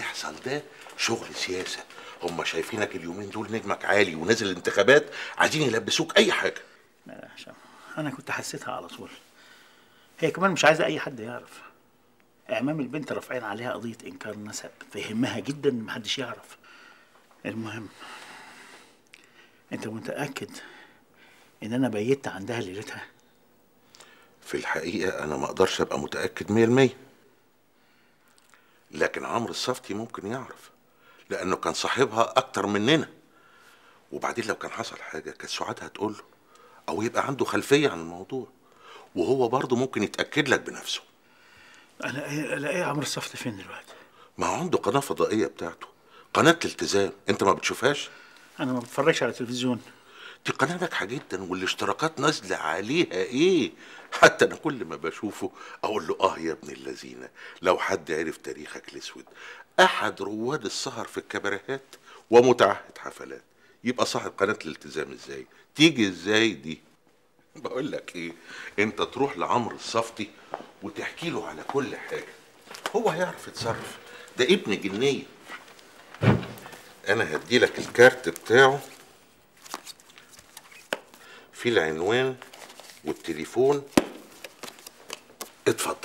بيحصل ده شغل سياسه هم شايفينك اليومين دول نجمك عالي ونازل الانتخابات عايزين يلبسوك اي حاجه لا لا هشام انا كنت حسيتها على طول هي كمان مش عايزه اي حد يعرف اعمام البنت رافعين عليها قضيه انكار نسب فيهمها جدا ان محدش يعرف المهم انت متاكد ان انا بيت عندها ليلتها في الحقيقه انا ما اقدرش ابقى متاكد 100% لكن عمرو الصفتي ممكن يعرف لانه كان صاحبها اكتر مننا وبعدين لو كان حصل حاجه كانت سعاد هتقول له او يبقى عنده خلفيه عن الموضوع وهو برضه ممكن يتاكد لك بنفسه الاقي الاقي عمرو الصفتي فين دلوقتي ما هو عنده قناه فضائيه بتاعته قناه الالتزام انت ما بتشوفهاش انا ما بتفرجش على التلفزيون دي قناه ناجحه جدا والاشتراكات نازله عليها ايه حتى انا كل ما بشوفه اقول له اه يا ابن اللذينه لو حد عرف تاريخك الاسود احد رواد السهر في الكباريهات ومتعهد حفلات يبقى صاحب قناه الالتزام ازاي تيجي ازاي دي بقول لك ايه انت تروح لعمرو الصفتي وتحكي له على كل حاجه هو هيعرف يتصرف ده ابن جنيه انا هدي لك الكارت بتاعه في العنوان والتليفون اتفضل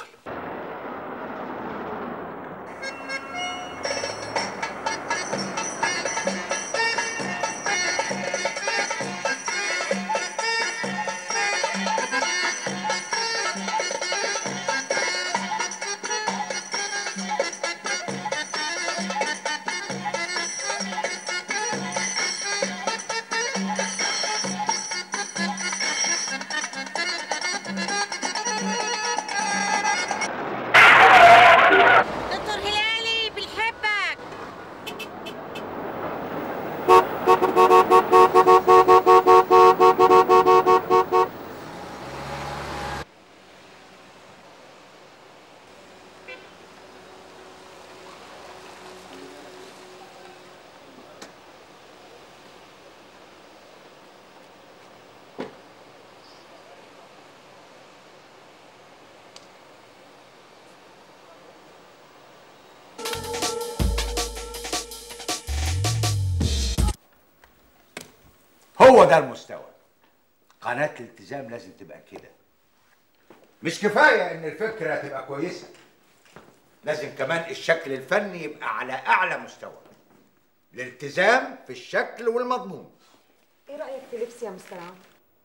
دكتور هلالي بنحبك هو ده المستوى قناة الالتزام لازم تبقى كده مش كفاية ان الفكرة تبقى كويسة لازم كمان الشكل الفني يبقى على اعلى مستوى الالتزام في الشكل والمضمون ايه رايك في لبسي يا مستر عمرو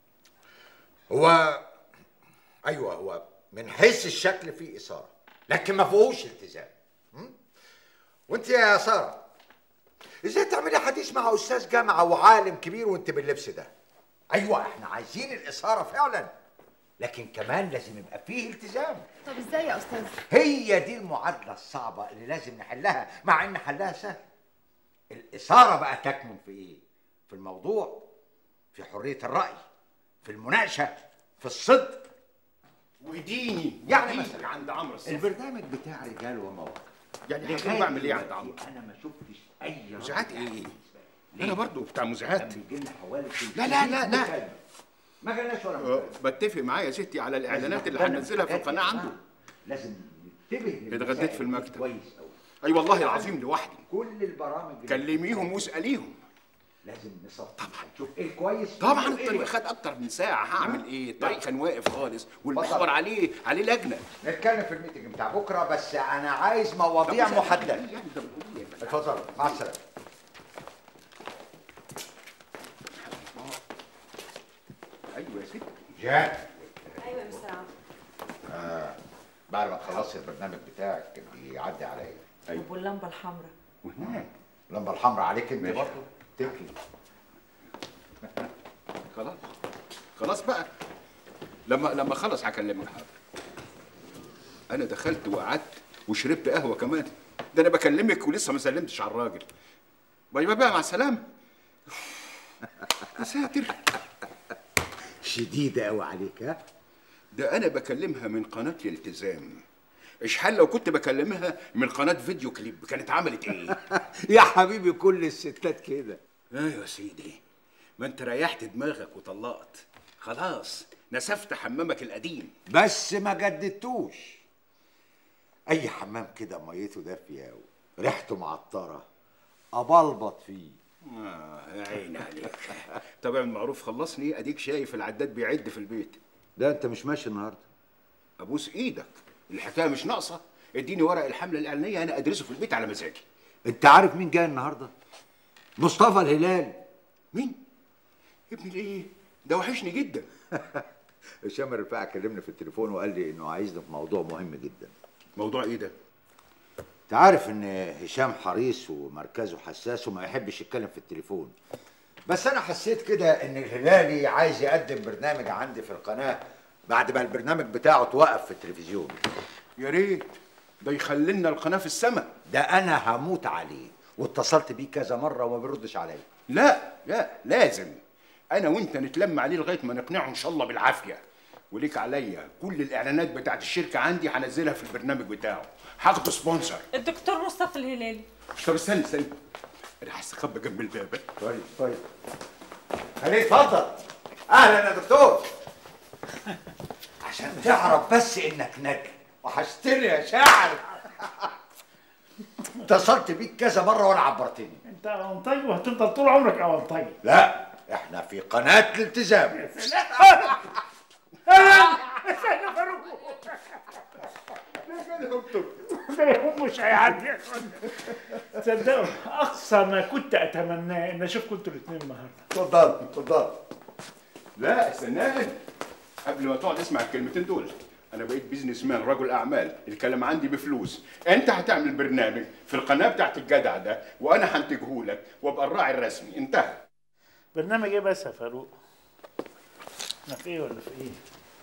هو ايوه هو من حيث الشكل فيه اثاره لكن ما فيهوش التزام م? وانت يا ساره ازاي تعملي حديث مع استاذ جامعه وعالم كبير وانت باللبس ده ايوه احنا عايزين الاثاره فعلا لكن كمان لازم يبقى فيه التزام طب ازاي يا استاذ هي دي المعادله الصعبه اللي لازم نحلها مع ان حلها سهل الاثاره بقى تكمن في ايه في الموضوع في حريه الراي في المناقشه في الصدق وديني يعني وديني مثلا عند عمرو الصفتي البرنامج بتاع رجال ومواقف يعني لغاية هكون بعمل ايه عند دلوقتي عمرو انا ما شفتش اي مذيعات رد ايه؟ بالنسبة لي. انا برضو بتاع مذيعات كان بيجي لنا حوالي لا، لا، لا، لا. 300 مكالمة. ما جالناش ولا أه، مكالمة. بتفق معاه يا ستي على الاعلانات اللي لازم هنزلها في الحاجات القناه دي عنده لازم ننتبه اتغديت للمسائل في دي المكتب. كويس قوي اي والله العظيم لوحدي كل البرامج اللي كلميهم واساليهم لازم نصفي طبعا نشوف ايه كويس طبعا وإيه الطريق وحش. خد اكتر من ساعه هعمل ايه الطريق لا. كان واقف خالص والمحور اتفضل. عليه عليه لجنه نتكلم في الميتنج بتاع بكره بس انا عايز مواضيع طب محدده يعني ده بنقول إيه؟ اتفضل مع السلامه ايوه يا ستي جان ايوه يا مستر عمرو بعد ما تخلصي البرنامج بتاعك بيعدي عليا طب واللمبه الحمراء وهناك اللمبه الحمراء عليك انت ماشي. برضه تكلي خلاص خلاص بقى لما لما خلص هكلمك حاضر انا دخلت وقعدت وشربت قهوه كمان ده انا بكلمك ولسه ما سلمتش على الراجل باي باي بقى مع السلامه يا ساتر شديده قوي عليك ها ده انا بكلمها من قناه الالتزام اشحال لو كنت بكلمها من قناه فيديو كليب كانت عملت ايه يا حبيبي كل الستات كده ايوه يا سيدي ما انت ريحت دماغك وطلقت خلاص نسفت حمامك القديم بس ما جددتوش اي حمام كده ميته دافيه قوي ريحته معطره ابلبط فيه اه يا عيني عليك طب اعمل معروف خلصني اديك شايف العداد بيعد في البيت ده انت مش ماشي النهارده ابوس ايدك الحكايه مش ناقصه اديني ورق الحمله الاعلانيه انا ادرسه في البيت على مزاجي انت عارف مين جاي النهارده مصطفى الهلال مين ابني الايه ده وحشني جدا هشام الرفاعي كلمني في التليفون وقال لي انه عايزني في موضوع مهم جدا موضوع ايه ده انت عارف ان هشام حريص ومركزه حساس وما يحبش يتكلم في التليفون بس انا حسيت كده ان الهلالي عايز يقدم برنامج عندي في القناه بعد ما البرنامج بتاعه اتوقف في التلفزيون يا ريت ده يخلي لنا القناه في السماء ده انا هموت عليه واتصلت بيه كذا مره وما بيردش عليا لا لا لازم انا وانت نتلم عليه لغايه ما نقنعه ان شاء الله بالعافيه وليك عليا كل الاعلانات بتاعت الشركه عندي هنزلها في البرنامج بتاعه هاخده سبونسر الدكتور مصطفى الهلالي طب استنى استنى انا هستخبى جنب الباب طيب طيب خليه اتفضل اهلا يا دكتور عشان تعرف بس انك نجم وحشتني يا شاعر اتصلت بيك كذا مره ولا عبرتني انت اونطاجي وهتفضل طول عمرك اونطاجي لا احنا في قناه الالتزام مش هيعدي يا اخوانا. تصدقوا اقصى ما كنت اتمناه ان اشوفكم انتوا الاثنين النهارده اتفضل اتفضل لا استناني قبل ما تقعد اسمع الكلمتين دول انا بقيت بيزنس مان رجل اعمال الكلام عندي بفلوس انت هتعمل برنامج في القناه بتاعت الجدع ده وانا هنتجه لك وابقى الراعي الرسمي انتهى برنامج ايه بس يا فاروق انا في ايه ولا في ايه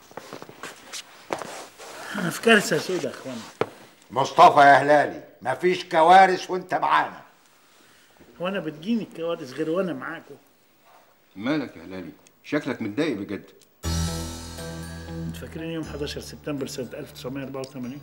انا في كارثه سودة يا اخوانا مصطفى يا هلالي مفيش كوارث وانت معانا هو انا بتجيني الكوارث غير وانا معاكم مالك يا هلالي شكلك متضايق بجد انتوا فاكرين يوم 11 سبتمبر سنه 1984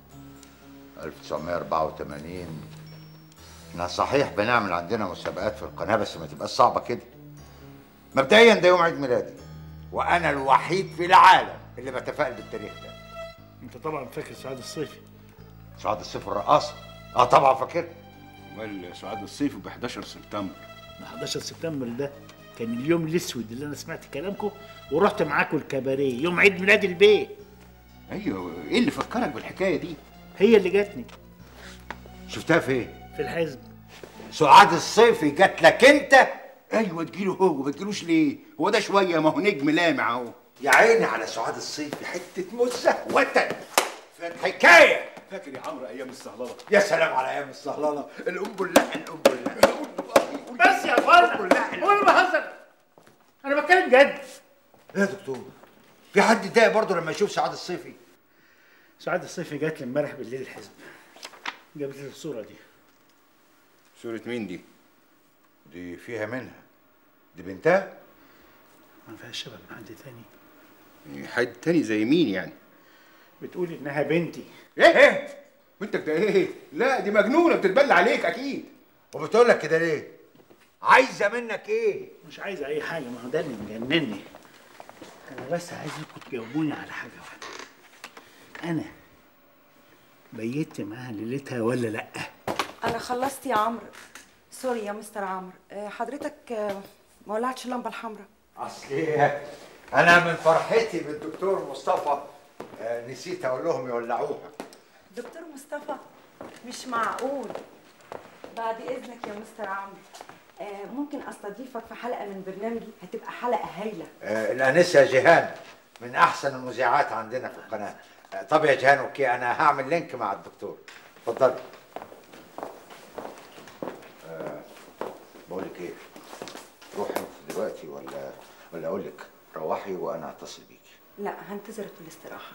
1984 احنا صحيح بنعمل عندنا مسابقات في القناه بس ما تبقاش صعبه كده مبدئيا ده يوم عيد ميلادي وانا الوحيد في العالم اللي بتفائل بالتاريخ ده انت طبعا فاكر سعاد الصيفي سعاد الصيف الرقاصه اه طبعا فاكر امال سعاد الصيف ب 11 سبتمبر 11 سبتمبر ده كان اليوم الاسود اللي انا سمعت كلامكم ورحت معاكم الكباريه يوم عيد ميلاد البيه ايوه ايه اللي فكرك بالحكايه دي هي اللي جاتني شفتها فين في الحزب سعاد الصيفي جات لك انت ايوه تجيله هو ما تجيلوش ليه هو ده شويه ما هو نجم لامع اهو يا عيني على سعاد الصيفي حته مزه وتن في الحكايه فاكر يا عمرو ايام الصهلله يا سلام على ايام الصهلله القنبله القنبله بس يا اخوانا هو انا بهزر انا بتكلم جد يا دكتور في حد يتضايق برضه لما يشوف سعاد الصيفي سعاد الصيفي جات لي امبارح بالليل الحزب جابت لي الصوره دي صوره مين دي دي فيها منها دي بنتها ما فيهاش شبه من حد تاني حد تاني زي مين يعني بتقول انها بنتي ايه ايه بنتك ده ايه لا دي مجنونه بتتبلى عليك اكيد وبتقول لك كده ليه عايزه منك ايه مش عايزه اي حاجه ما هو ده اللي مجنني انا بس عايزكم تجاوبوني على حاجه واحده انا بيت معاها ليلتها ولا لا انا خلصت يا عمرو سوري يا مستر عمرو آه، حضرتك آه، ما ولعتش اللمبه الحمراء اصل إيه؟ انا من فرحتي بالدكتور مصطفى آه، نسيت اقول لهم يولعوها دكتور مصطفى مش معقول بعد اذنك يا مستر عمرو آه، ممكن استضيفك في حلقه من برنامجي هتبقى حلقه هايله آه، الانسه جيهان من احسن المذيعات عندنا في القناه آه، طب يا جيهان اوكي انا هعمل لينك مع الدكتور اتفضلي آه، بقول لك ايه روحي انت دلوقتي ولا ولا اقول لك روحي وانا اتصل بيكي لا هنتظرك في الاستراحه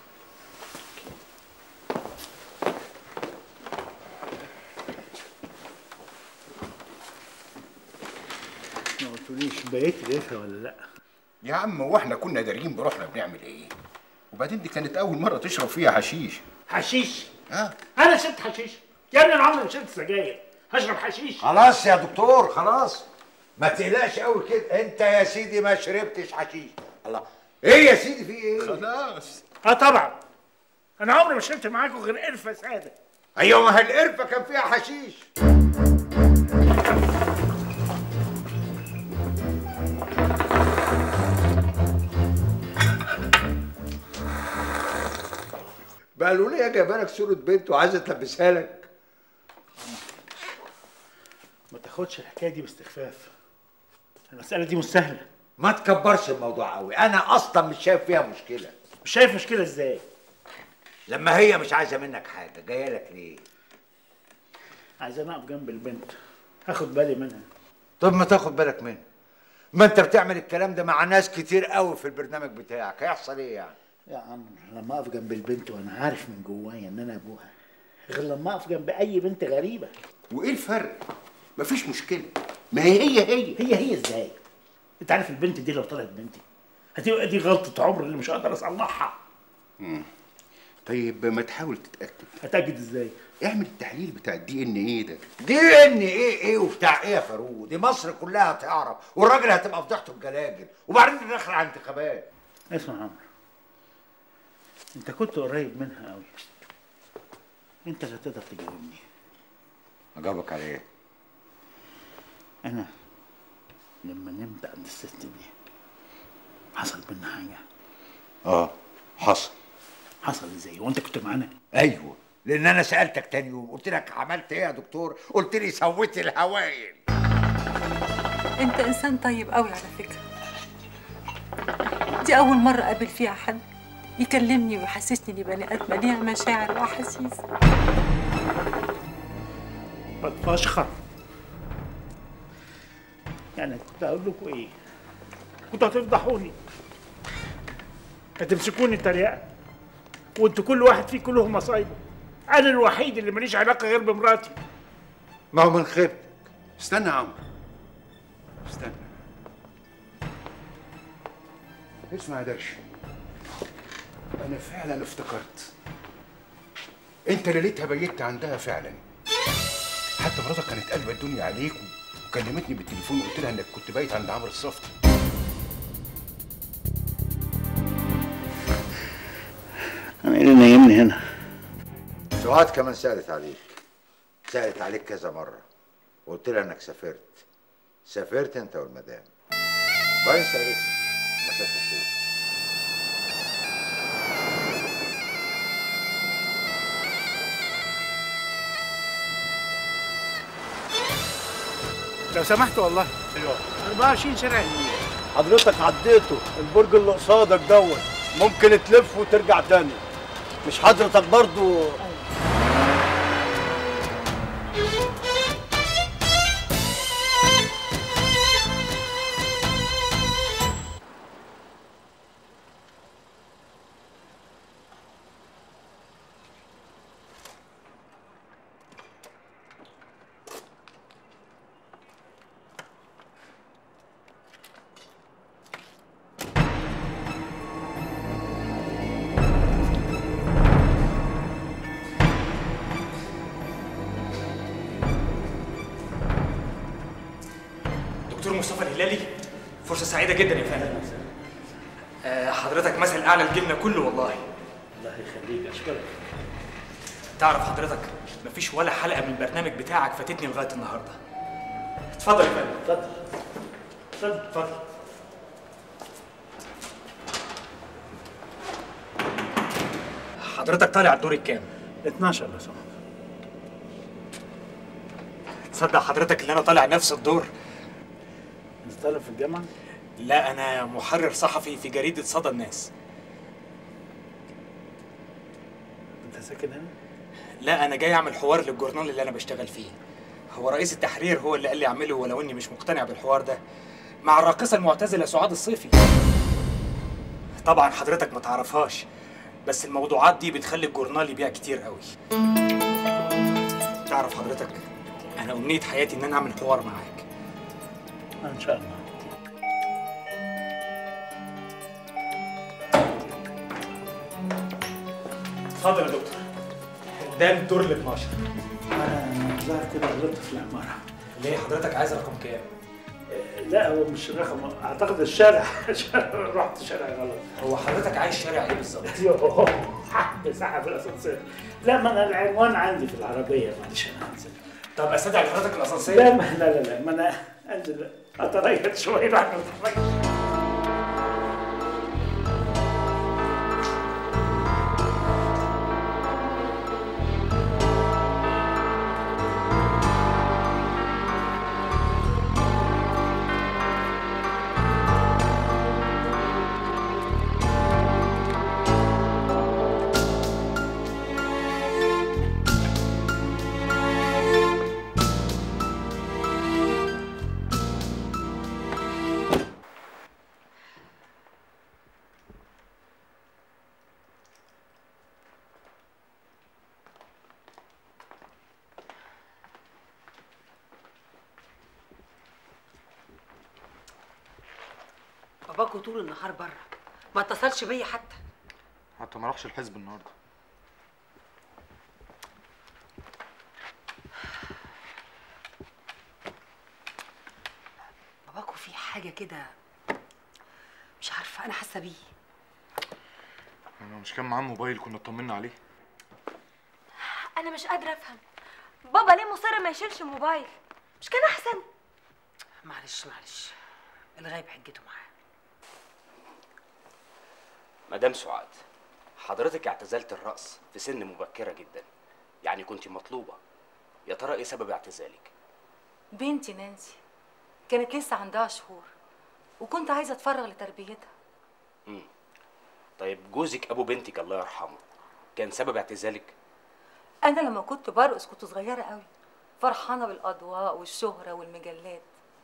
ما قلتوليش بيت ليلتها ولا لا يا عم هو احنا كنا دارين بروحنا بنعمل ايه وبعدين دي كانت اول مره تشرب فيها حشيش حشيش اه انا شربت حشيش يا ابني انا عمري ما شربت سجاير هشرب حشيش خلاص يا دكتور خلاص ما تقلقش قوي كده انت يا سيدي ما شربتش حشيش الله ايه يا سيدي في ايه خلاص اه طبعا انا عمري ما شربت معاكم غير قرفه ساده ايوه ما هي القرفه كان فيها حشيش بقى الولية جايبه لك صورة بنت وعايزة تلبسها لك ما تاخدش الحكايه دي باستخفاف المساله دي مش سهله ما تكبرش الموضوع قوي انا اصلا مش شايف فيها مشكلة مش شايف مشكله ازاي لما هي مش عايزة منك حاجة جاية لك ليه عايز انا اقف جنب البنت هاخد بالي منها طب ما تاخد بالك منه ما انت بتعمل الكلام ده مع ناس كتير قوي في البرنامج بتاعك هيحصل ايه يعني يا عم لما اقف جنب البنت وانا عارف من جوايا ان انا ابوها غير لما اقف جنب اي بنت غريبه وايه الفرق مفيش مشكله ما هي هي هي هي هي ازاي انت عارف البنت دي لو طلعت بنتي هتبقى دي غلطه عمر اللي مش هقدر اصلحها طيب ما تحاول تتاكد هتاكد ازاي اعمل التحليل بتاع الدي ان ايه ده دي ان ايه ايه وبتاع ايه يا فاروق دي مصر كلها هتعرف والراجل هتبقى فضيحته الجلاجل وبعدين داخل على انتخابات اسمع يا عمرو انت كنت قريب منها قوي انت اللي تقدر تجاوبني اجاوبك على ايه انا لما نمت عند الست دي حصل بينا حاجه اه حصل حصل ازاي وانت كنت معانا ايوه لان انا سالتك تاني يوم قلت لك عملت ايه يا دكتور قلت لي سويت الهوايل انت انسان طيب قوي على فكره دي اول مره اقابل فيها حد يكلمني ويحسسني اني بني ادمه ليها مشاعر واحاسيس بتفشخر يعني كنت هقول لكم ايه كنتوا هتفضحوني هتمسكوني تريقه وانتوا كل واحد فيكم له مصايبه انا الوحيد اللي ماليش علاقه غير بمراتي ما هو من خيبتك استنى يا عمرو استنى اسمع يا درش انا فعلا افتكرت انت ليلتها بيت عندها فعلا حتى مراتك كانت قلبة الدنيا عليك وكلمتني بالتليفون وقلت لها انك كنت بايت عند عمرو الصفتي انا ايه اللي نايمني هنا سعاد كمان سالت عليك سالت عليك كذا مره وقلت لها انك سافرت سافرت انت والمدام باين سالت مسافه فين لو سمحت والله ايوه 24 شارع النيل حضرتك عديته البرج اللي قصادك دوت ممكن تلف وترجع تاني مش حضرتك برضو دكتور مصطفى الهلالي فرصة سعيدة جدا يا فندم آه، حضرتك مثل أعلى الجبنة كله والله الله يخليك اشكرك تعرف حضرتك مفيش ولا حلقة من البرنامج بتاعك فاتتني لغاية النهاردة اتفضل يا فندم اتفضل اتفضل اتفضل حضرتك طالع الدور الكام 12 لو سمحت تصدق حضرتك اللي أنا طالع نفس الدور انت طالب في الجامعه لا أنا محرر صحفي في جريدة صدى الناس انت ساكن هنا لا أنا جاي أعمل حوار للجورنال اللي أنا بشتغل فيه هو رئيس التحرير هو اللي قال لي أعمله ولو إني مش مقتنع بالحوار ده مع الراقصة المعتزلة سعاد الصيفي طبعا حضرتك ما تعرفهاش بس الموضوعات دي بتخلي الجورنال يبيع كتير قوي تعرف حضرتك أنا أمنية حياتي إن أنا أعمل حوار معاك ان شاء الله اتفضل يا دكتور قدام الدور ال 12 انا ظاهر كده غلطت في العماره ليه حضرتك عايز رقم كام؟ لا هو مش رقم اعتقد الشارع رحت شارع غلط هو حضرتك عايز شارع ايه بالظبط؟ يوه حد سحب الاسانسير لا ما انا العنوان عندي في العربيه معلش انا هنزل طب استدعي حضرتك الاسانسير؟ لا ما لا لا لا ما انا انزل اتريث شويه بعد ما اتحرك باباكوا طول النهار بره ما اتصلش بيا حتى حتى ما راحش الحزب النهارده باباكوا في حاجه كده مش عارفه انا حاسه بيه انا مش كان معاه موبايل كنا اطمنا عليه انا مش قادره افهم بابا ليه مصر ما يشيلش الموبايل مش كان احسن معلش معلش الغايب حجته معاه مدام سعاد حضرتك اعتزلت الرقص في سن مبكرة جدا يعني كنت مطلوبة يا ترى ايه سبب اعتزالك؟ بنتي نانسي كانت لسه عندها شهور وكنت عايزه اتفرغ لتربيتها مم. طيب جوزك ابو بنتك الله يرحمه كان سبب اعتزالك؟ انا لما كنت برقص كنت صغيره قوي فرحانه بالاضواء والشهره والمجلات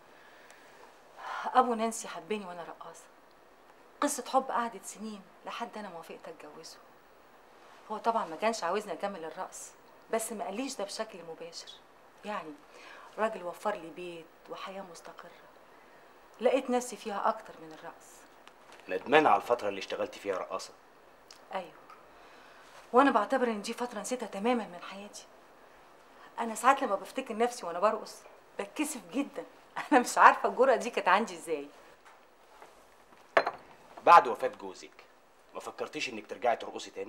ابو نانسي حبني وانا رقاصه قصه حب قعدت سنين لحد انا ما وافقت اتجوزه هو طبعا ما كانش عاوزني اكمل الرقص بس ما قاليش ده بشكل مباشر يعني راجل وفر لي بيت وحياه مستقره لقيت نفسي فيها اكتر من الرقص ندمانة على الفترة اللي اشتغلت فيها رقاصة ايوه وانا بعتبر ان دي فتره نسيتها تماما من حياتي انا ساعات لما بفتكر نفسي وانا برقص بتكسف جدا انا مش عارفه الجرأه دي كانت عندي ازاي بعد وفاة جوزك ما فكرتيش انك ترجعي ترقصي تاني؟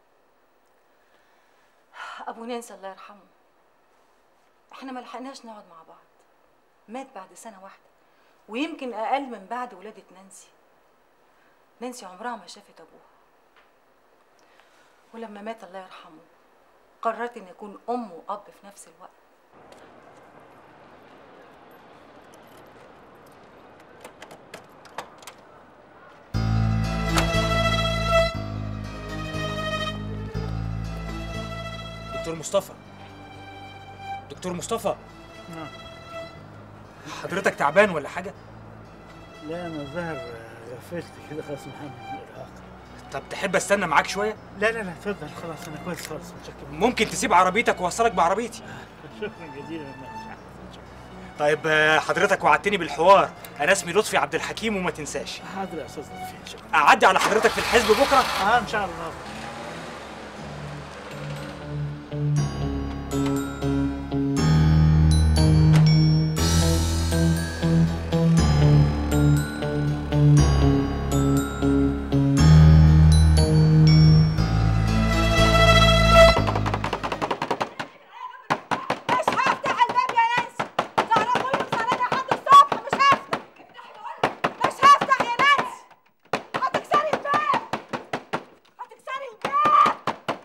ابو نانسي الله يرحمه احنا ما لحقناش نقعد مع بعض مات بعد سنه واحده ويمكن اقل من بعد ولاده نانسي نانسي عمرها ما شافت ابوها ولما مات الله يرحمه قررت اني اكون ام واب في نفس الوقت دكتور مصطفى دكتور مصطفى نعم حضرتك تعبان ولا حاجه لا انا ظهر غفلت كده خلاص محمد من الارهاق طب تحب استنى معاك شويه لا لا لا اتفضل خلاص انا كويس خالص متشكر ممكن تسيب عربيتك واوصلك بعربيتي شكرا جزيلا طيب آه، حضرتك وعدتني بالحوار انا اسمي لطفي عبد الحكيم وما تنساش حاضر يا استاذ لطفي شكرا اعدي على حضرتك في الحزب بكره اه ان شاء الله مش هفتح الباب يا نانسي سهرة كله مسهرة لحد الصبح مش هفتح مش هفتح يا نانسي هتكسري الباب هتكسري الباب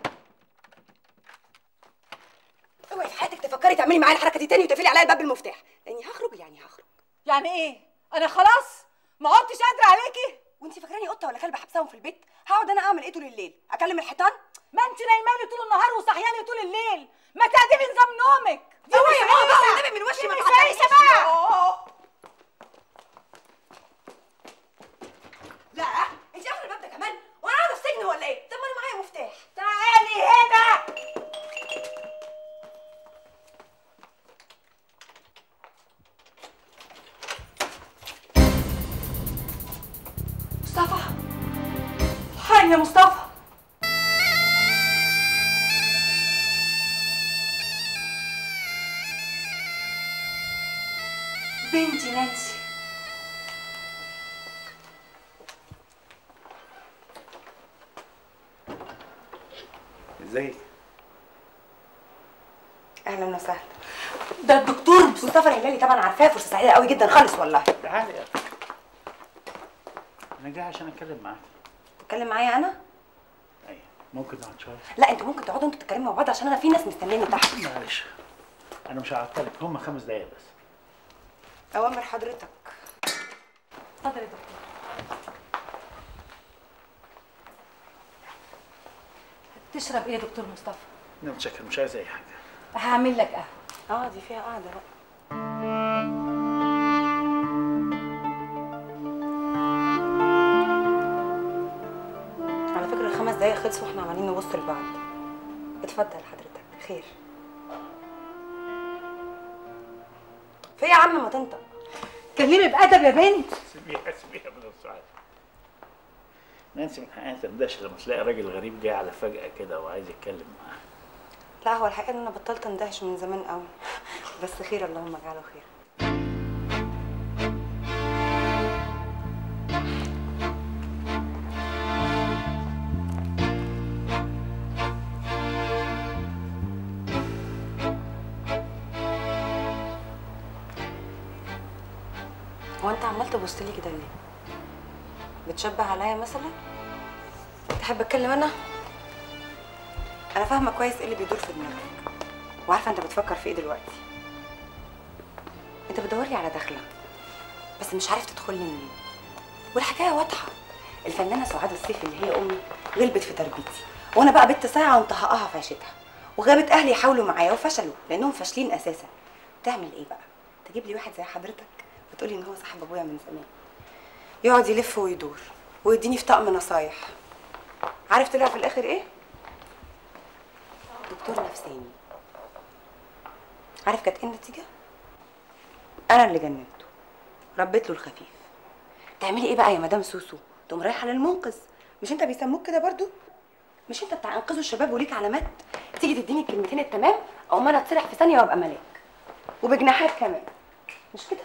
اوعي في حياتك تفكري تعملي معايا الحركه دي تاني وتقفلي عليا الباب بالمفتاح لاني هخرج يعني هخرج يعني ايه انا خلاص ما عدتش قادره عليكي وانت فاكراني قطه ولا كلب حبسهم في البيت هقعد انا اعمل ايه طول الليل اكلم الحيطان ما انت نايمالي طول النهار وصحياني طول الليل ما تعدلي نظام نومك دي اوعي مش يا ماما بقى عيشة. والنبي من وشي دي ما مش تعطليش. عيشة بقى لا انت قافله الباب ده كمان وانا قاعده في سجن ولا ايه طب ما انا معايا مفتاح تعالي هنا مصطفى الحقني يا مصطفى بنتي انتي نانسي ازيك اهلا وسهلا ده الدكتور مصطفى الهلالي طبعا عارفاه فرصه سعيده قوي جدا خالص والله تعالي يا اخي انا جاي عشان اتكلم معاك تتكلم معايا انا ايوه ممكن نقعد شويه لا انتوا ممكن تقعدوا انتوا تتكلموا مع بعض عشان انا في ناس مستنياني تحت معلش انا مش هعطلك هم خمس دقايق بس اوامر حضرتك اتفضل يا دكتور تشرب ايه يا دكتور مصطفى انا متشكر مش عايز اي حاجه هعمل لك قهوه اه دي فيها قاعده بقى على فكره الخمس دقايق خلصوا واحنا عمالين نبص لبعض اتفضل حضرتك خير في إيه يا عم ما تنطق كلمي بأدب يا بنت سيبيها سيبيها من السؤال نانسي من حقها تندهش لما تلاقي راجل غريب جاي على فجأة كده وعايز يتكلم معاها لا هو الحقيقه ان انا بطلت اندهش من زمان قوي بس خير اللهم اجعله خير هو انت عمال تبص لي كده ليه بتشبه عليا مثلا تحب اتكلم انا انا فاهمه كويس ايه اللي بيدور في دماغك وعارفه انت بتفكر في ايه دلوقتي انت بتدوري على دخله بس مش عارف تدخلي منين والحكايه واضحه الفنانه سعاد السيف اللي هي امي غلبت في تربيتي وانا بقى بنت ساعه ومطهقاها في عيشتها وغابت اهلي يحاولوا معايا وفشلوا لانهم فاشلين اساسا تعمل ايه بقى تجيب لي واحد زي حضرتك وتقولي ان هو صاحب ابويا من زمان يقعد يلف ويدور ويديني في طقم نصايح عارف طلع في الاخر ايه دكتور نفساني عارف كانت ايه النتيجه انا اللي جننته ربيت له الخفيف تعملي ايه بقى يا مدام سوسو تقوم رايحه للمنقذ مش انت بيسموك كده برضو مش انت بتاع انقذوا الشباب وليك علامات تيجي تديني الكلمتين التمام او ما انا اتصلح في ثانيه وابقى ملاك وبجناحات كمان مش كده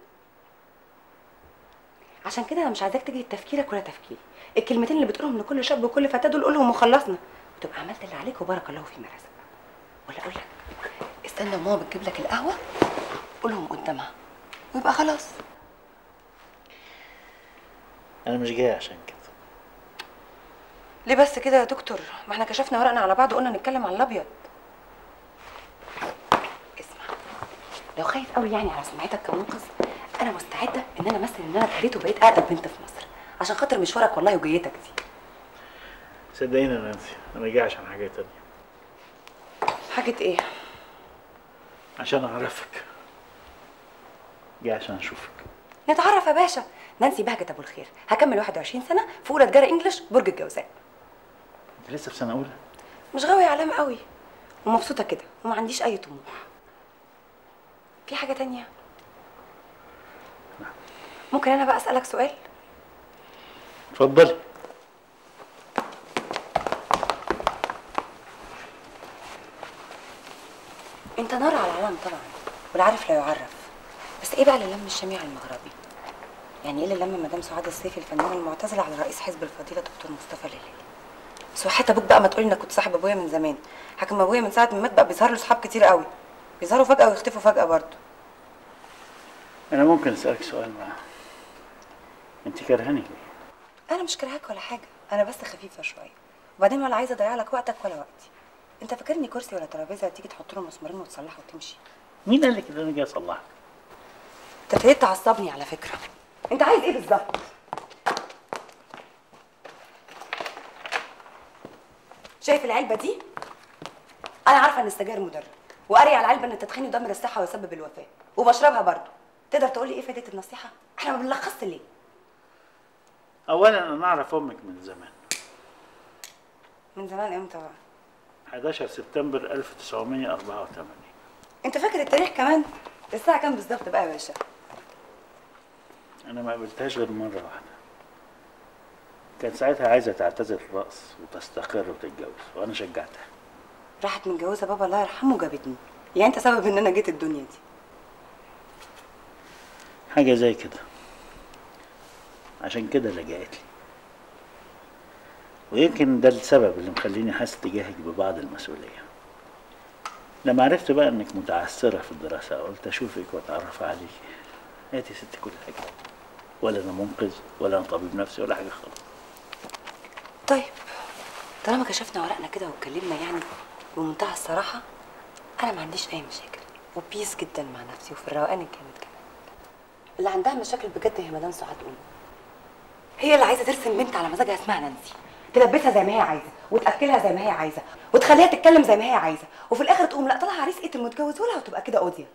عشان كده انا مش عايزاك تجري تفكيرك ولا تفكيري الكلمتين اللي بتقولهم لكل شاب وكل فتاه دول قولهم وخلصنا وتبقى عملت اللي عليك وبارك الله فيما رزق ولا اقول لك استنى ماما بتجيب لك القهوه قولهم قدامها ويبقى خلاص انا مش جاي عشان كده ليه بس كده يا دكتور ما احنا كشفنا ورقنا على بعض وقلنا نتكلم على الابيض اسمع لو خايف قوي يعني على سمعتك كمنقذ انا مستعده ان انا امثل ان انا اتهريت وبقيت اقدم بنت في مصر عشان خاطر مشوارك والله وجيتك دي صدقيني يا نانسي انا جاي عشان حاجه تانية حاجه ايه عشان اعرفك جاي عشان اشوفك نتعرف يا باشا نانسي بهجت ابو الخير هكمل 21 سنه في اولى تجاره انجلش برج الجوزاء انت لسه في سنه اولى مش غاوي علام قوي ومبسوطه كده وما عنديش اي طموح في حاجه تانية ممكن انا بقى اسالك سؤال اتفضلي انت نار على العلم طبعا والعارف لا يعرف بس ايه بقى اللي لم الشميع المغربي يعني ايه اللي لم مدام سعاد السيفي الفنانه المعتزله على رئيس حزب الفضيله دكتور مصطفى الهلالي بس وحياة ابوك بقى ما تقولي انك كنت صاحب ابويا من زمان حكم ابويا من ساعه ما مات بقى بيظهر له صحاب كتير قوي بيظهروا فجاه ويختفوا فجاه برضه انا ممكن اسالك سؤال معاه انت كرهاني ليه انا مش كرهاك ولا حاجه انا بس خفيفه شويه وبعدين ولا عايزه اضيع لك وقتك ولا وقتي انت فاكرني كرسي ولا ترابيزه تيجي تحط له مسمارين وتصلحه وتمشي مين قال لك ان انا جاي اصلحك انت ابتديت تعصبني على فكره انت عايز ايه بالظبط شايف العلبه دي انا عارفه ان السجاير مضره وقاريه على العلبه ان التدخين يدمر الصحه ويسبب الوفاه وبشربها برضه تقدر تقول لي ايه فائده النصيحه احنا ما بنلخصش ليه اولا انا اعرف امك من زمان من زمان امتى بقى 11 سبتمبر 1984 انت فاكر التاريخ كمان الساعه كام بالظبط بقى يا باشا انا ما قابلتهاش غير مره واحده كانت ساعتها عايزه تعتزل الرقص وتستقر وتتجوز وانا شجعتها راحت متجوزه بابا الله يرحمه وجابتني يعني انت سبب ان انا جيت الدنيا دي حاجة زي كده عشان كده لجأت لي ويمكن ده السبب اللي مخليني حاسس تجاهك ببعض المسؤولية لما عرفت بقى انك متعثرة في الدراسة قلت اشوفك واتعرف عليك هاتي يا ستي كل حاجة ولا انا منقذ ولا انا طبيب نفسي ولا حاجة خالص طيب طالما كشفنا ورقنا كده واتكلمنا يعني بمنتهى الصراحة أنا ما عنديش أي مشاكل وبيس جدا مع نفسي وفي الروقان الجامد كمان اللي عندها مشاكل بجد هي مدام سعاد أم هي اللي عايزة ترسم بنت على مزاجها اسمها نانسي تلبسها زي ما هي عايزة وتأكلها زي ما هي عايزة وتخليها تتكلم زي ما هي عايزة وفي الآخر تقوم لا طلع عريس قتل متجوزه لها وتبقى كده قضيت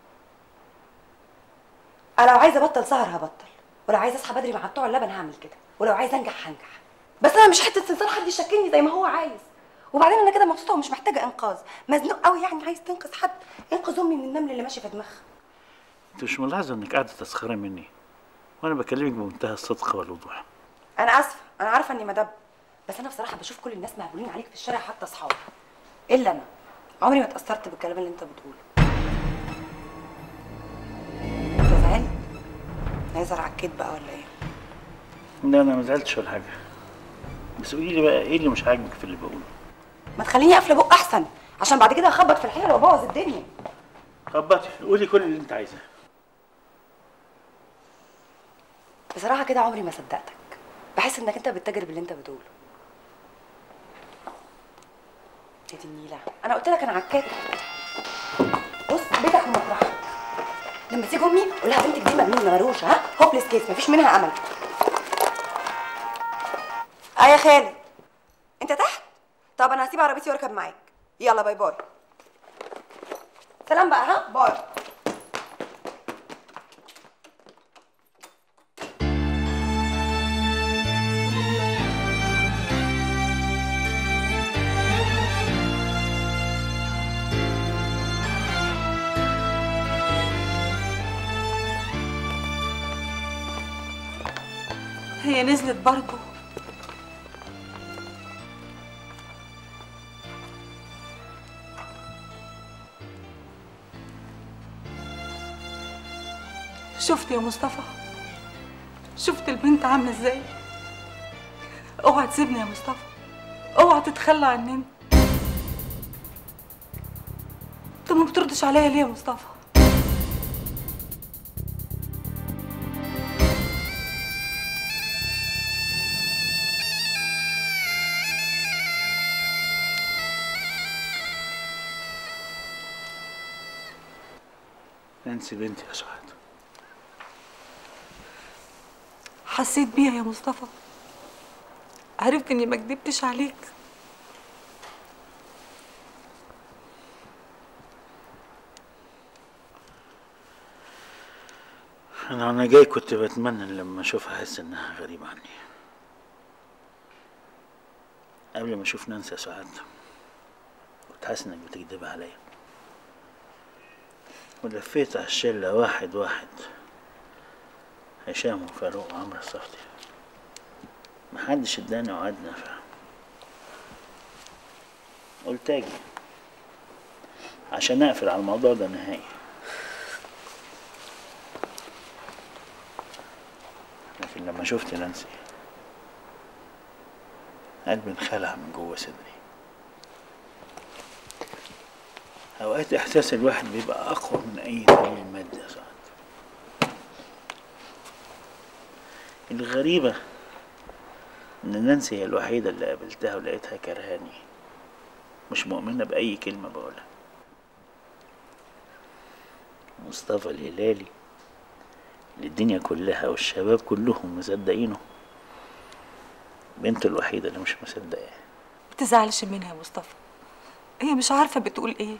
أنا لو عايزة أبطل سهر هبطل ولو عايزة أصحى بدري مع بتوع اللبن هعمل كده ولو عايزة أنجح هنجح بس انا مش حته انسان حد يشكلني زي ما هو عايز وبعدين انا كده مبسوطه ومش محتاجه انقاذ مزنوق قوي يعني عايز تنقذ حد انقذ امي من النمل اللي ماشي في دماغها انت مش ملاحظة انك قاعدة تسخري مني وانا بكلمك بمنتهى الصدق والوضوح انا اسفه انا عارفه اني مدب بس انا بصراحه بشوف كل الناس مهبولين عليك في الشارع حتى اصحابك الا انا عمري ما اتاثرت بالكلام اللي انت بتقوله انت زعلت ناظر على الكدب بقى ولا ايه لا انا ما زعلتش ولا حاجة بس قولي لي بقى ايه اللي مش عاجبك في اللي بقوله ما تخليني قافله بق احسن عشان بعد كده اخبط في الحيره وابوظ الدنيا خبطي قولي كل اللي انت عايزاه بصراحه كده عمري ما صدقتك بحس انك انت بتتاجر باللي انت بتقوله يا دي النيله انا قلت لك انا عكاك بص بيتك ومطرحك لما تيجي امي قول لها بنتك دي مجنونه مروشه ها هوبليس كيس مفيش منها امل اه يا خالد انت تحت طب انا هسيب عربيتي واركب معاك يلا باي باي سلام بقى ها باي هي نزلت برضه شفت يا مصطفى شفت البنت عامله ازاي اوعى تسيبني يا مصطفى اوعى تتخلى عننا انت ما بتردش عليا ليه يا مصطفى نانسي بنتي يا سعاد حسيت بيها يا مصطفى عرفت اني ما كدبتش عليك انا وانا جاي كنت بتمنى إن لما اشوفها احس انها غريبة عني قبل ما اشوف نانسي يا سعاد كنت حاسس انك بتكدب عليا ولفيت على الشلة واحد واحد هشام وفاروق وعمرو الصفتي محدش اداني وعد نافع قلت اجي عشان اقفل على الموضوع ده نهائي لكن لما شفت نانسي قلبي انخلع من جوه صدري اوقات احساس الواحد بيبقى اقوى من اي دليل مادي يا سعد الغريبة ان نانسي هي الوحيدة اللي قابلتها ولقيتها كرهاني مش مؤمنة بأي كلمة بقولها مصطفى الهلالي اللي الدنيا كلها والشباب كلهم مصدقينه بنته الوحيدة اللي مش مصدقاه بتزعلش منها يا مصطفى هي مش عارفه بتقول ايه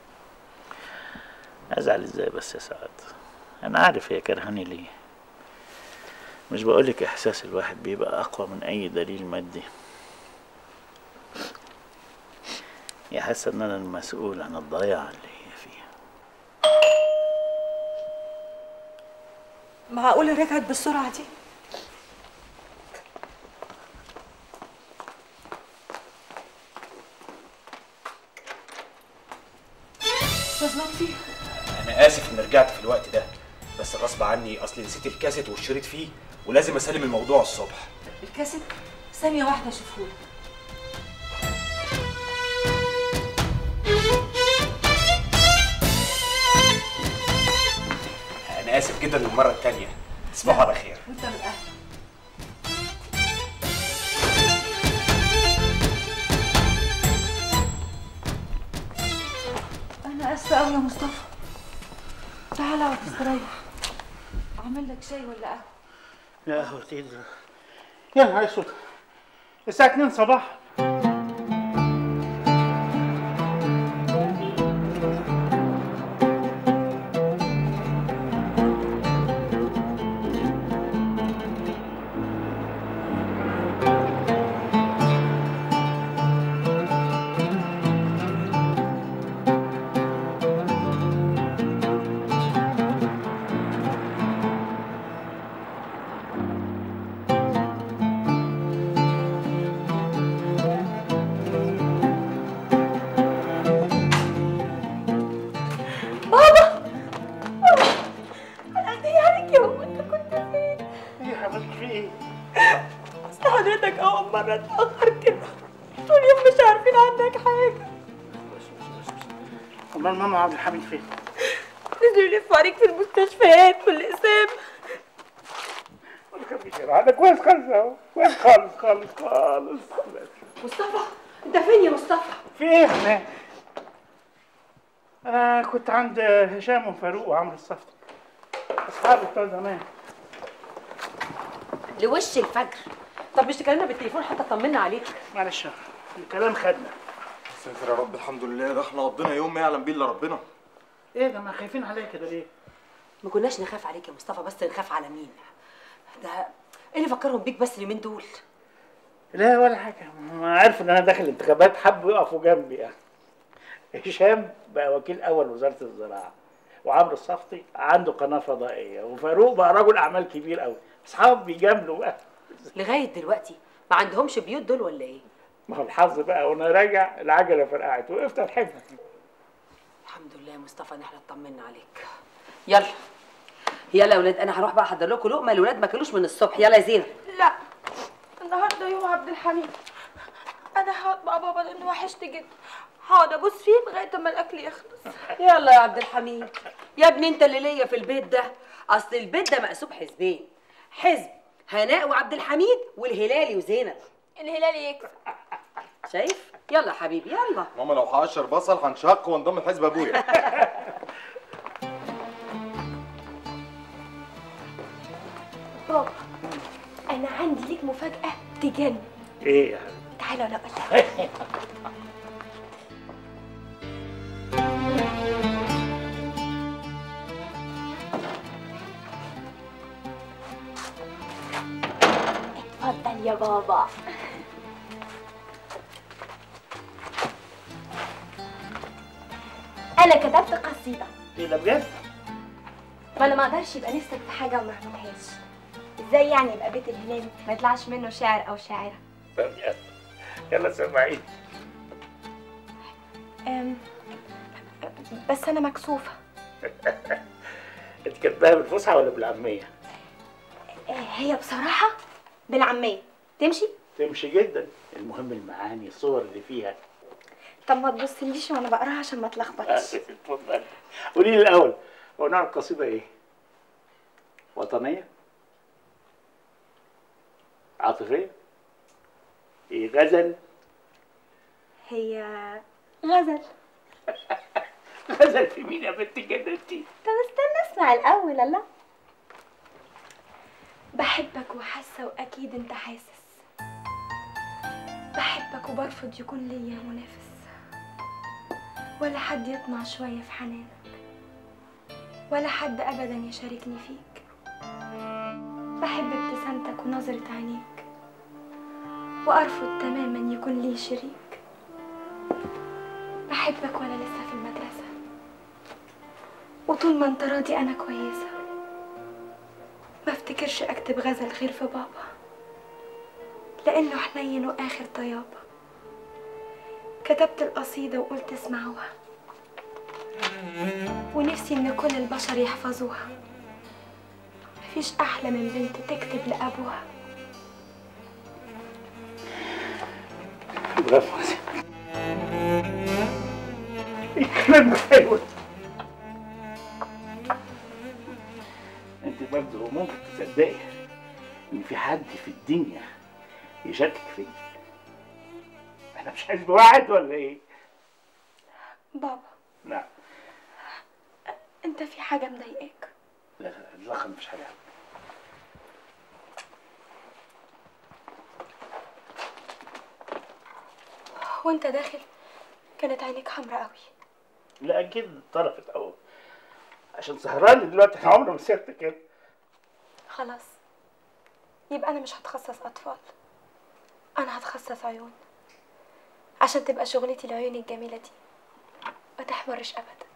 ازعل ازاي بس يا سعاد انا عارف هي كرهاني ليه مش بقولك احساس الواحد بيبقى اقوى من اي دليل مادي هي حاسه ان انا المسؤول عن الضياع اللي هي فيه معقوله رجعت بالسرعه دي استاذ لطفي انا اسف اني رجعت في الوقت ده بس بس غصب عني اصلي نسيت الكاسيت والشريط فيه ولازم اسلم الموضوع الصبح الكاسيت ثانية واحدة اشوفهولك انا اسف جدا للمره الثانيه تصبحوا على خير وانت من اهلك انا اسفة قوي يا مصطفى تعالى اقعد تستريح اعمل لك شاي ولا قهوة يا قهوة ايه ده؟ يا نهار اسود الساعة 2 صباح بابا بابا انا قلت عليك يا ماما انت كنت فين؟ ايه يا حبيبتي في ايه؟ اصل حضرتك اول مرة اتأخر كده طول اليوم مش عارفين عنك حاجة امال ماما عبد الحميد فين؟ نزلوا يلفوا عليك في المستشفيات والأقسام انا كويس خالص اهو كويس خالص خالص خالص مصطفى انت فين يا مصطفى؟ في ايه هناك؟ انا كنت عند هشام وفاروق وعمرو الصفتي اصحابي بتوع زمان لوش الفجر طب مش تكلمنا بالتليفون حتى طمنا عليك معلش الكلام خدنا ساتر يا رب الحمد لله ده احنا قضينا يوم ما يعلم بيه الا ربنا ايه يا جماعه خايفين عليا كده ليه؟ ما كناش نخاف عليك يا مصطفى بس نخاف على مين ده ايه اللي فكرهم بيك بس اليومين دول لا ولا حاجه ما عارف ان انا داخل الانتخابات حبوا يقفوا جنبي يعني هشام بقى وكيل اول وزاره الزراعه وعمرو الصفتي عنده قناه فضائيه وفاروق بقى رجل اعمال كبير قوي اصحاب بيجاملوا بقى لغايه دلوقتي ما عندهمش بيوت دول ولا ايه ما هو الحظ بقى وانا راجع العجله فرقعت وقفت الحفظ الحمد لله يا مصطفى ان احنا اطمنا عليك يلا يلا يا ولاد انا هروح بقى احضر لكم لقمه الولاد ما كلوش من الصبح يلا يا زينب لا النهارده يوم عبد الحميد انا هقعد مع بابا لانه وحشني جدا هقعد ابوس فيه لغايه اما الاكل يخلص يلا يا عبد الحميد يا ابني انت اللي ليا في البيت ده اصل البيت ده مقسوم حزبين حزب هناء وعبد الحميد والهلالي وزينب الهلالي يكسب شايف يلا يا حبيبي يلا ماما لو هقشر بصل هنشق وانضم لحزب ابويا بابا انا عندي ليك مفاجاه تجنن ايه يا حبيبي تعالى انا اقول لك اتفضل يا بابا انا كتبت قصيده ايه ده بجد؟ ما انا ما اقدرش يبقى نفسك في حاجه وما اعملهاش ازاي يعني يبقى بيت الهلال ما يطلعش منه شاعر او شاعره طب يلا يلا سامعين أم، بس انا مكسوفه انت كاتباها بالفصحى ولا بالعاميه؟ آه، هي بصراحه بالعاميه تمشي تمشي جدا المهم المعاني الصور اللي فيها طب ما تبصليش وانا بقراها عشان ما اتلخبطش اتفضل قولي لي الاول هو نوع القصيده ايه؟ وطنيه؟ عاطفيه؟ ايه غزل؟ هي غزل غزل في مين يا بنت كده انت؟ طب استنى اسمع الاول الله بحبك وحاسه واكيد انت حاسس بحبك وبرفض يكون ليا منافس ولا حد يطمع شويه في حنانك ولا حد ابدا يشاركني فيك بحب ابتسامتك ونظره عينيك وارفض تماما يكون لي شريك بحبك وانا لسه في المدرسه وطول ما انت راضي انا كويسه ما افتكرش اكتب غزل غير في بابا لانه حنين واخر طيابه كتبت القصيده وقلت اسمعوها ونفسي ان كل البشر يحفظوها مفيش أحلى من بنت تكتب لأبوها برافو يا ست. الكلام ده حلو انت برضه ممكن تصدقي ان في حد في الدنيا يشكك فيا انا مش حزب واحد ولا ايه؟ بابا نعم أنت في حاجة مضايقاك لا لا لا مفيش حاجه وأنت داخل كانت عينيك حمراء قوي لا اكيد اتطرفت او عشان سهران دلوقتي انا عمري ما سهرت كده خلاص يبقى أنا مش هتخصص أطفال أنا هتخصص عيون عشان تبقى شغلتي العيون الجميلة دي ما تحمرش أبدا